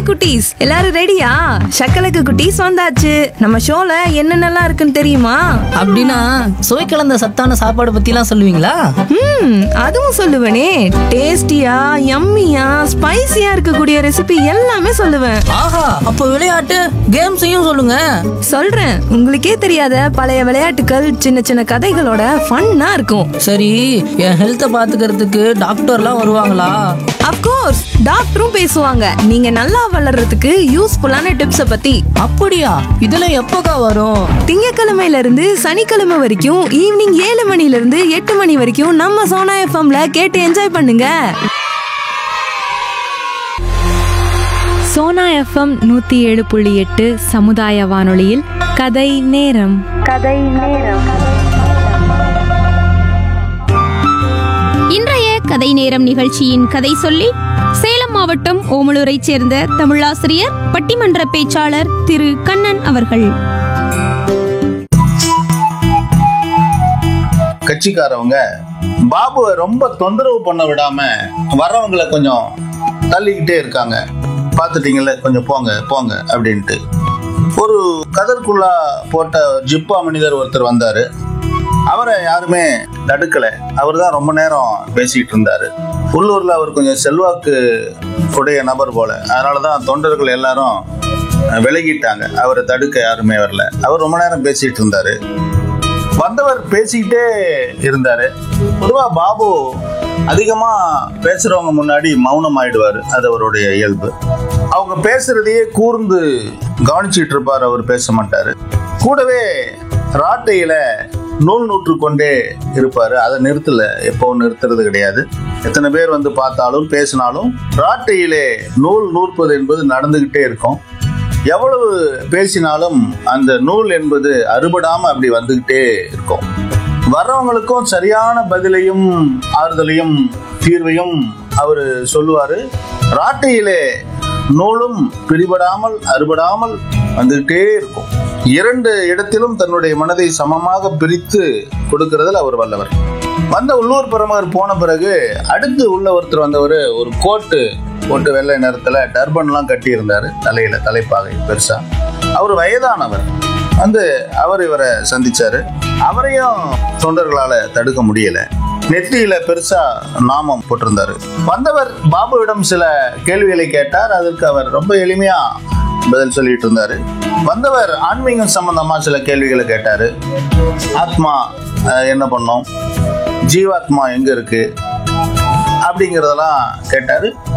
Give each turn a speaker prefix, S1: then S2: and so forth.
S1: குட்டீஸ் எல்லாரும் ரெடியா சக்கலக்கு குட்டீஸ் வந்தாச்சு நம்ம ஷோல என்னென்னலாம் இருக்குன்னு தெரியுமா
S2: அப்படின்னா சுவை கலந்த சத்தான சாப்பாடு பத்திலாம் சொல்லுவீங்களா
S1: ம் அதுவும் சொல்லுவேனே டேஸ்டியா யம்மியா ஸ்பைசியா இருக்கக்கூடிய ரெசிபி எல்லாமே சொல்லுவேன்
S2: ஆஹா அப்போ விளையாட்டு கேம்ஸையும் சொல்லுங்க
S1: சொல்றேன் உங்களுக்கே தெரியாத பழைய விளையாட்டுகள் சின்ன சின்ன கதைகளோட ஃபன்னா இருக்கும்
S2: சரி என் ஹெல்த்தை பாத்துக்கிறதுக்கு டாக்டர்லாம் வருவாங்களா
S1: அப்கோர்ஸ் டாக்டரும் பேசுவாங்க நீங்க நல்லா வளர்றதுக்கு யூஸ்ஃபுல்லான டிப்ஸை பத்தி
S2: அப்படியா இதெல்லாம் எப்போக்கா வரும்
S1: திங்கக்கிழமையில இருந்து சனிக்கிழமை வரைக்கும் ஈவினிங் ஏழு மணில இருந்து எட்டு மணி வரைக்கும் நம்ம சோனா எஃப்எம்ல கேட்டு என்ஜாய் பண்ணுங்க
S3: சோனா எஃப்எம் நூத்தி ஏழு புள்ளி எட்டு சமுதாய வானொலியில் கதை நேரம்
S4: இன்றைய கதை நேரம் நிகழ்ச்சியின் கதை சொல்லி சேலம் மாவட்டம் ஓமலூரைச் சேர்ந்த தமிழாசிரியர் பட்டிமன்ற பேச்சாளர் திரு கண்ணன் அவர்கள்
S5: கட்சிக்காரவங்க பாபுவை ரொம்ப தொந்தரவு பண்ண விடாம வர்றவங்களை கொஞ்சம் தள்ளிக்கிட்டே இருக்காங்க பார்த்துட்டீங்கல்ல கொஞ்சம் போங்க போங்க அப்படின்ட்டு ஒரு கதற்குள்ளா போட்ட ஜிப்பா மனிதர் ஒருத்தர் வந்தாரு அவரை யாருமே தடுக்கல அவர் தான் ரொம்ப நேரம் பேசிக்கிட்டு இருந்தாரு உள்ளூர்ல அவர் கொஞ்சம் செல்வாக்கு உடைய நபர் போல அதனாலதான் தொண்டர்கள் எல்லாரும் விலகிட்டாங்க அவரை தடுக்க யாருமே வரல அவர் ரொம்ப நேரம் பேசிட்டு இருந்தாரு வந்தவர் பேசிக்கிட்டே இருந்தாரு பொதுவா பாபு அதிகமா பேசுறவங்க முன்னாடி மௌனம் ஆயிடுவாரு அது அவருடைய இயல்பு அவங்க பேசுறதையே கூர்ந்து கவனிச்சிட்டு இருப்பார் அவர் பேச மாட்டாரு கூடவே ராட்டையில நூல் நூற்று கொண்டே இருப்பாரு அதை நிறுத்தல எப்பவும் நிறுத்துறது கிடையாது எத்தனை பேர் வந்து பார்த்தாலும் பேசினாலும் ராட்டையிலே நூல் நூற்பது என்பது நடந்துகிட்டே இருக்கும் எவ்வளவு பேசினாலும் அந்த நூல் என்பது அறுபடாம அப்படி வந்துகிட்டே இருக்கும் வர்றவங்களுக்கும் சரியான பதிலையும் ஆறுதலையும் தீர்வையும் அவர் சொல்லுவாரு ராட்டையிலே நூலும் பிரிபடாமல் அறுபடாமல் வந்துகிட்டே இருக்கும் இரண்டு இடத்திலும் தன்னுடைய மனதை சமமாக பிரித்து கொடுக்கறதுல அவர் வல்லவர் வந்த உள்ளூர் பிரமுகர் போன பிறகு அடுத்து உள்ள ஒருத்தர் வந்தவர் ஒரு கோட்டு போட்டு வெள்ளை நிறத்துல டர்பன்லாம் கட்டி இருந்தாரு தலையில தலைப்பாகை பெருசா அவர் வயதானவர் வந்து அவர் இவரை சந்திச்சாரு அவரையும் தொண்டர்களால தடுக்க முடியல நெற்றியில பெருசா நாமம் போட்டிருந்தாரு வந்தவர் பாபுவிடம் சில கேள்விகளை கேட்டார் அதற்கு அவர் ரொம்ப எளிமையா பதில் சொல்லிட்டு இருந்தாரு வந்தவர் ஆன்மீகம் சம்பந்தமா சில கேள்விகளை கேட்டாரு ஆத்மா அஹ், என்ன பண்ணோம் ஜீவாத்மா எங்க இருக்கு அப்படிங்கிறதெல்லாம் கேட்டாரு